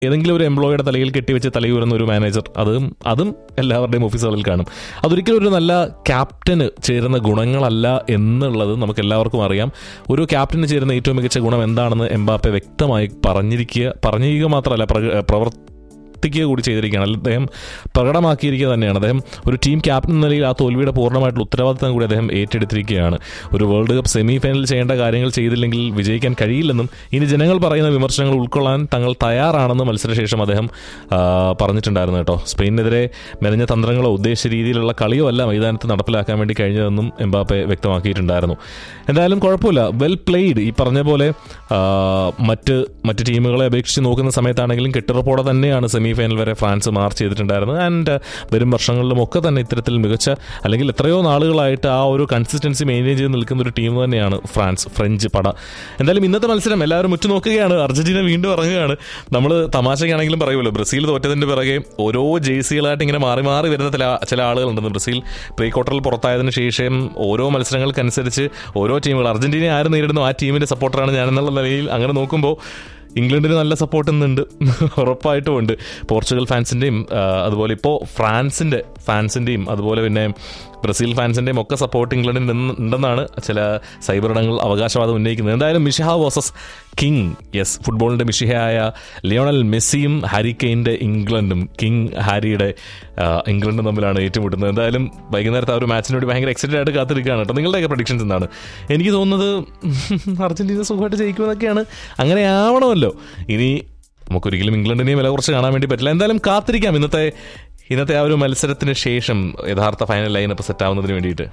ഏതെങ്കിലും ഒരു എംപ്ലോയിയുടെ തലയിൽ കെട്ടിവെച്ച് തലയൂരുന്ന ഒരു മാനേജർ അതും അതും എല്ലാവരുടെയും ഓഫീസുകളിൽ കാണും അതൊരിക്കലും ഒരു നല്ല ക്യാപ്റ്റന് ചേരുന്ന ഗുണങ്ങളല്ല എന്നുള്ളത് നമുക്ക് എല്ലാവർക്കും അറിയാം ഒരു ക്യാപ്റ്റന് ചേരുന്ന ഏറ്റവും മികച്ച ഗുണം എന്താണെന്ന് എംബാപ്പെ വ്യക്തമായി പറഞ്ഞിരിക്കുക പറഞ്ഞിരിക്കുക മാത്രമല്ല പ്രക- പ്രവർത്തിക്കുക കൂടി ചെയ്തിരിക്കുകയാണ് അല്ല, അദ്ദേഹം പ്രകടമാക്കിയിരിക്കുക തന്നെയാണ് അദ്ദേഹം ഒരു ടീം ക്യാപ്റ്റൻ എന്ന നിലയിൽ ആ തോൽവിയുടെ പൂർണ്ണമായിട്ടുള്ള ഉത്തരവാദിത്തം കൂടി അദ്ദേഹം ഏറ്റെടുത്തിരിക്കുകയാണ് ഒരു വേൾഡ് കപ്പ് സെമി ഫൈനൽ ചെയ്യേണ്ട കാര്യങ്ങൾ ചെയ്തില്ലെങ്കിൽ വിജയിക്കാൻ കഴിയില്ലെന്നും ഇനി ജനങ്ങൾ പറയുന്ന വിമർശനങ്ങൾ ഉൾക്കൊള്ളാൻ തങ്ങൾ തയ്യാറാണെന്ന് മത്സരശേഷം അദ്ദേഹം ആ, പറഞ്ഞിട്ടുണ്ടായിരുന്നു കേട്ടോ സ്പെയിനെതിരെ മെനഞ്ഞ തന്ത്രങ്ങളോ ഉദ്ദേശിച്ച രീതിയിലുള്ള കളിയോ അല്ല മൈതാനത്ത് നടപ്പിലാക്കാൻ വേണ്ടി കഴിഞ്ഞതെന്നും എംബാപ്പെ വ്യക്തമാക്കിയിട്ടുണ്ടായിരുന്നു എന്തായാലും കുഴപ്പമില്ല വെൽ പ്ലേഡ് ഈ പറഞ്ഞ പോലെ ആ, മറ്റ് മറ്റ് ടീമുകളെ അപേക്ഷിച്ച് നോക്കുന്ന സമയത്താണെങ്കിലും കെട്ടുറപ്പോടെ തന്നെയാണ് സെമി ഫൈനൽ വരെ ഫ്രാൻസ് മാർച്ച് ചെയ്തിട്ടുണ്ടായിരുന്നത് ആൻഡ് വരും വർഷങ്ങളിലും ഒക്കെ തന്നെ ഇത്തരത്തിൽ മികച്ച അല്ലെങ്കിൽ എത്രയോ നാളുകളായിട്ട് ആ ഒരു കൺസിസ്റ്റൻസി മെയിൻറ്റെയിൻ ചെയ്ത് നിൽക്കുന്ന ഒരു ടീം തന്നെയാണ് ഫ്രാൻസ് ഫ്രഞ്ച് പട എന്തായാലും ഇന്നത്തെ മത്സരം എല്ലാവരും ഉറ്റുനോക്കുകയാണ് അർജന്റീന വീണ്ടും ഇറങ്ങുകയാണ് നമ്മൾ തമാശയ്ക്കാണെങ്കിലും പറയുമല്ലോ ബ്രസീൽ തോറ്റതിന്റെ പിറകെ ഓരോ ജേഴ്സികളായിട്ട് ഇങ്ങനെ മാറി മാറി വരുന്ന ചില ചില ആളുകളുണ്ടെന്ന് ബ്രസീൽ പ്രീ ക്വാർട്ടറിൽ പുറത്തായതിനു ശേഷം ഓരോ മത്സരങ്ങൾക്കനുസരിച്ച് ഓരോ ടീമുകൾ അർജന്റീന ആര് നേരിടുന്നു ആ ടീമിന്റെ സപ്പോർട്ടറാണ് ഞാൻ എന്നുള്ള നിലയിൽ അങ്ങനെ നോക്കുമ്പോൾ ഇംഗ്ലണ്ടിന് നല്ല സപ്പോർട്ട് ഇന്നുണ്ട് ഉറപ്പായിട്ടും ഉണ്ട് പോർച്ചുഗൽ ഫാൻസിൻ്റെയും അതുപോലെ ഇപ്പോൾ ഫ്രാൻസിൻ്റെ ഫാൻസിൻ്റെയും അതുപോലെ പിന്നെ ബ്രസീൽ ഫാൻസിൻ്റെയും ഒക്കെ സപ്പോർട്ട് ഇംഗ്ലണ്ടിന് ഇന്ന് ഉണ്ടെന്നാണ് ചില സൈബർ ഇടങ്ങൾ അവകാശവാദം ഉന്നയിക്കുന്നത് എന്തായാലും മിഷിഹ വേഴ്സസ് കിങ് യെസ് ഫുട്ബോളിൻ്റെ മിഷിഹയായ ലിയോണൽ മെസ്സിയും ഹാരി കെയിൻ്റെ ഇംഗ്ലണ്ടും കിങ് ഹാരിയുടെ ആ, ഇംഗ്ലണ്ടും തമ്മിലാണ് ഏറ്റുമുട്ടുന്നത് എന്തായാലും വൈകുന്നേരത്തെ ആ ഒരു മാച്ചിന് വേണ്ടി ഭയങ്കര എക്സൈറ്റഡ് ആയിട്ട് കാത്തിരിക്കുകയാണ് കേട്ടോ നിങ്ങളുടെയൊക്കെ പ്രഡിക്ഷൻസ് എന്താണ് എനിക്ക് തോന്നുന്നത് അർജന്റീന സുഖമായിട്ട് ജയിക്കുമെന്നൊക്കെയാണ് അങ്ങനെ ആവണമല്ലോ ഇനി നമുക്കൊരിക്കലും ഇംഗ്ലണ്ടിനെയും വില കുറച്ച് കാണാൻ വേണ്ടി പറ്റില്ല എന്തായാലും കാത്തിരിക്കാം ഇന്നത്തെ ഇന്നത്തെ ആ ഒരു മത്സരത്തിന് ശേഷം യഥാർത്ഥ ഫൈനൽ ലൈനപ്പ് സെറ്റ് ആവുന്നതിന് വേണ്ടിയിട്ട്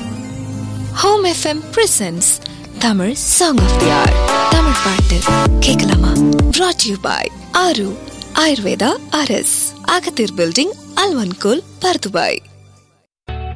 home FM presents Tamil song of the hour Tamil பாட்டு கேட்கலாமா brought யூ பாய் ஆரு ஆயுர்வேதா அரஸ் அகத்தீர் பில்டிங் அல்வன்கோல் பர்துபாய்